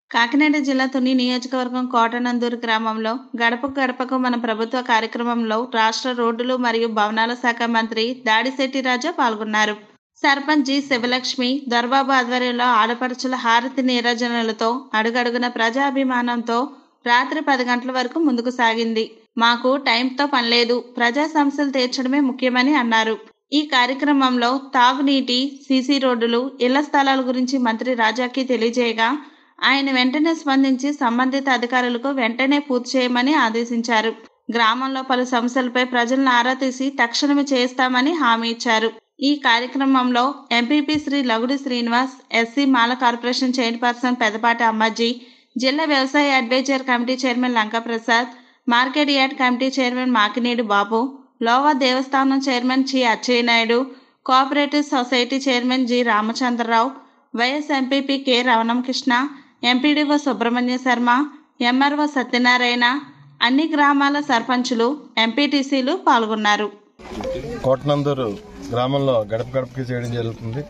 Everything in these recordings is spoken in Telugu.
కాకినాడ జిల్లా తుని నియోజకవర్గం కోటనందూరు గ్రామంలో గడపకు గడపకు మన ప్రభుత్వ కార్యక్రమంలో రాష్ట్ర రోడ్డులు మరియు భవనాల శాఖ మంత్రి దాడిశెట్టి రాజా పాల్గొన్నారు సర్పంచ్ జి శివలక్ష్మి దొరబాబు ఆధ్వర్యంలో ఆడపడుచుల హారతి నీరాజనలతో అడుగడుగున ప్రజాభిమానంతో రాత్రి పది గంటల వరకు ముందుకు సాగింది మాకు టైంతో పనిలేదు ప్రజా సమస్యలు తీర్చడమే ముఖ్యమని అన్నారు ఈ కార్యక్రమంలో తాగునీటి సీసీ రోడ్డులు ఇళ్ల స్థలాల గురించి మంత్రి రాజాకి తెలియజేయగా ఆయన వెంటనే స్పందించి సంబంధిత అధికారులకు వెంటనే పూర్తి చేయమని ఆదేశించారు గ్రామంలో పలు సమస్యలపై ప్రజలను ఆరా తీసి తక్షణమే చేస్తామని హామీ ఇచ్చారు ఈ కార్యక్రమంలో MPP Shri Lagudi Srinivas SC Mala corporation chairperson Pedapati Ammaji జిల్లా వ్యవసాయ adviser committee chairman Lankaprasad market yard committee chairman Makinedu Babu Lova దేవస్థానం chairman G Atchannaidu cooperative society chairman G Ramachandrarao vice MPP K Ravanamkrishna MPDO Subrahmanya Sharma MRO Satyanarayana అన్ని గ్రామాల సర్పంచులు ఎంపీటీసీలు పాల్గొన్నారు కోటనందూరు గ్రామంలో గడప గడపకి చేయడం జరుగుతుంది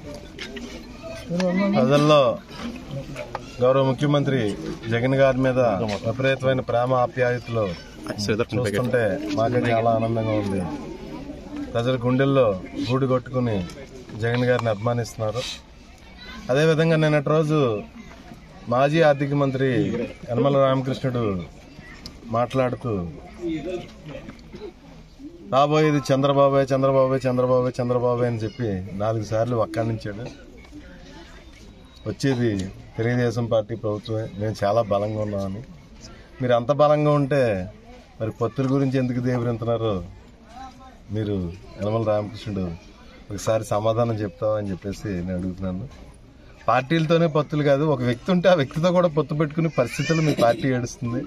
ప్రజల్లో గౌరవ ముఖ్యమంత్రి జగన్ గారి మీద విపరీతమైన ప్రేమ ఆప్యాయతలు చూస్తుంటే మాకే చాలా ఆనందంగా ఉంది ప్రజల గుండెల్లో గూడు కొట్టుకుని జగన్ గారిని అభిమానిస్తున్నారు అదేవిధంగా నిన్నటి రోజు మాజీ ఆర్థిక మంత్రి యనమల రామకృష్ణుడు మాట్లాడుతూ రాబోయేది చంద్రబాబే చంద్రబాబే చంద్రబాబే చంద్రబాబే అని చెప్పి నాలుగు సార్లు వక్కాణించాడు వచ్చేది తెలుగుదేశం పార్టీ ప్రభుత్వమే మేము చాలా బలంగా ఉన్నామని మీరు అంత బలంగా ఉంటే మరి పొత్తుల గురించి ఎందుకు దేవరింతున్నారు మీరు యనమల రామకృష్ణుడు ఒకసారి సమాధానం చెప్తావా అని చెప్పేసి నేను అడుగుతున్నాను పార్టీలతోనే పొత్తులు కాదు ఒక వ్యక్తి ఉంటే ఆ వ్యక్తితో కూడా పొత్తు పెట్టుకునే పరిస్థితులు మీ పార్టీ ఏడుస్తుంది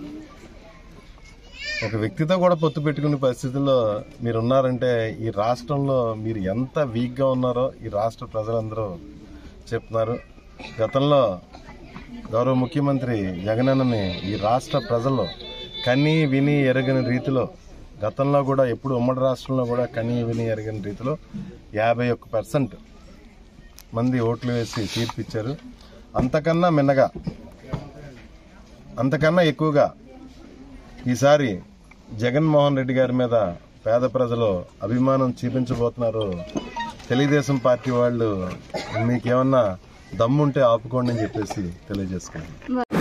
ఒక వ్యక్తితో కూడా పొత్తు పెట్టుకునే పరిస్థితుల్లో మీరు ఉన్నారంటే ఈ రాష్ట్రంలో మీరు ఎంత వీక్గా ఉన్నారో ఈ రాష్ట్ర ప్రజలందరూ చెప్తున్నారు గతంలో గౌరవ ముఖ్యమంత్రి జగనన్నని ఈ రాష్ట్ర ప్రజలు కని విని ఎరగని రీతిలో గతంలో కూడా ఎప్పుడు ఉమ్మడి రాష్ట్రంలో కూడా కని విని ఎరగని రీతిలో యాభై ఒక్క పర్సెంట్ మంది ఓట్లు వేసి తీర్పిచ్చారు అంతకన్నా మిన్నగా అంతకన్నా ఎక్కువగా ఈసారి జగన్మోహన్ రెడ్డి గారి మీద పేద ప్రజలు అభిమానం చూపించబోతున్నారు తెలుగుదేశం పార్టీ వాళ్ళు మీకేమన్నా దమ్ముంటే ఆపుకోండి అని చెప్పేసి తెలియజేసుకున్నాను